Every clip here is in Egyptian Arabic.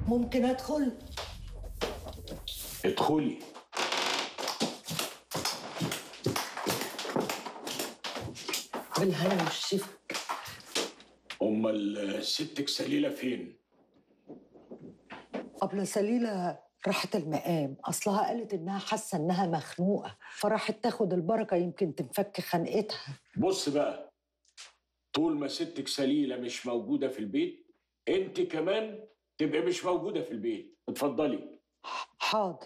ممكن ادخل ادخلي بالهنا والشفا امال ستك سليله فين قبل سليلة راحت المقام أصلها قالت إنها حاسة إنها مخنوقة فراحت تاخد البركة يمكن تنفك خنقتها بص بقى طول ما ستك سليله مش موجوده في البيت انت كمان تبقى مش موجوده في البيت اتفضلي حاضر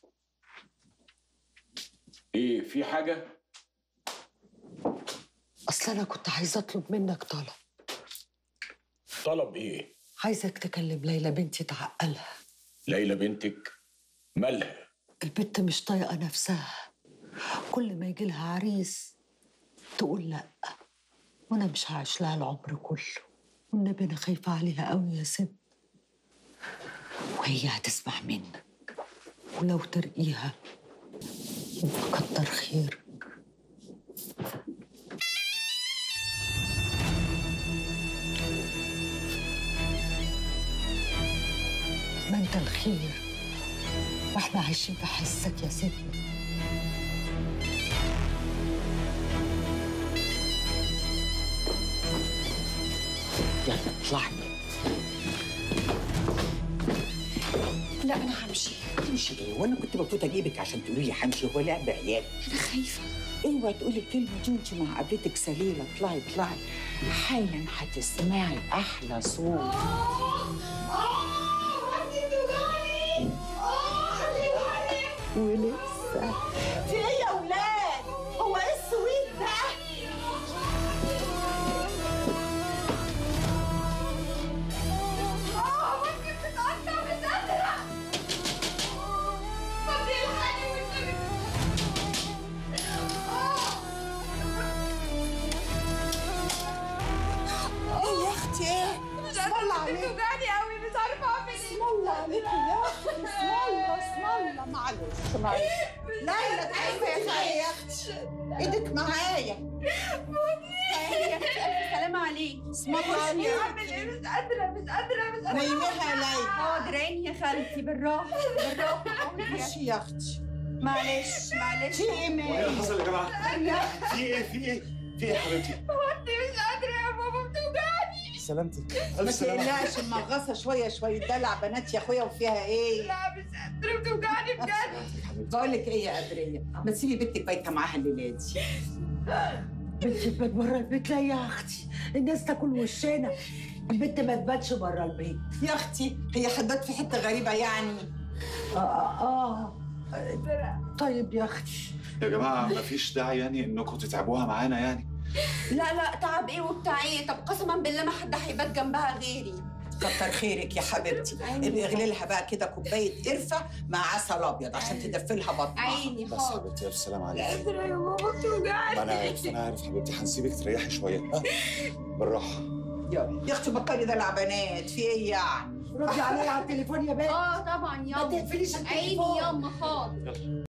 ايه في حاجه أصل أنا كنت عايزة أطلب منك طلب طلب ايه عايزك تكلم ليلى بنتي تعقلها ليلى بنتك مالها البنت مش طايقة نفسها كل ما يجي لها عريس تقول لأ وأنا مش هعيش لها العمر كله والنبي أنا خايفة عليها قوي يا ست وهي هتسمع منك ولو ترقيها يبقى كتر خيرك ما انت الخير واحنا عايشين في حسك يا ست يلا اطلعي لا انا همشي تمشي ايه وانا كنت بفوت اجيبك عشان تقولي لي همشي هو لعب عيال انا خايفه اوعي تقولي الكلمه دي وانت مع قابلتك سليله اطلعي اطلعي حالا هتسمعي احلى صوت ولسه في ايه يا ولاد هو ايه السويت ده ايه يا اختي ايه اسم الله عليك بتوجعني قوي مش عارفه اعمل ايه اسم الله عليك يا اختي اسم الله اسم الله معلش معلش ليلى تعالي يا خالي يا اختي ايدك معايا تعالي يا اختي الف سلامه عليك اسم الله عليك اعمل ايه مش قادره مش قادره مش قادره نيميها يا ليلى حاضر عيني يا خالتي بالراحه بالراحه ماشي يا اختي معلش معلش في ايه وايه اللي مالك حصل يا جماعه؟ في ايه في ايه؟ في ايه يا حبيبتي؟ انت مش قادره يا بابا بتوجعني سلامتك ما الف سلامه تقلقش مغصه شويه شويه دلع بنات يا اخويا وفيها ايه لا مش قادره بتوجعني بجد بقول لك ايه يا قدريه ما تسيبي بنتك بايته معاها الليله دي بنتي تبات بره البيت لا يا اختي الناس تاكل وشنا البنت ما تباتش بره البيت يا اختي هي حدات في حته غريبه يعني آه, آه, اه طيب يا اختي يا جماعه مفيش داعي يعني انكم تتعبوها معانا يعني لا لا تعب ايه وبتاع ايه طب قسما بالله ما حد هيبات جنبها غيري كتر خيرك يا حبيبتي ابقي اغلي لها بقى كده كوبايه قرفه مع عسل ابيض عشان تدفي لها بطنها عيني بس يا حاضر حبيبتي الف سلامه عليك قادره يا بابا بتوجعني ما انا عارف انا عارف حبيبتي هنسيبك تريحي شويه ها بالراحه يا يا اختي بطلي دلع بنات في ايه يعني ردي عليا على التليفون يا بنت اه طبعا ما ياما تقفليش عيني التليفون ياما حاضر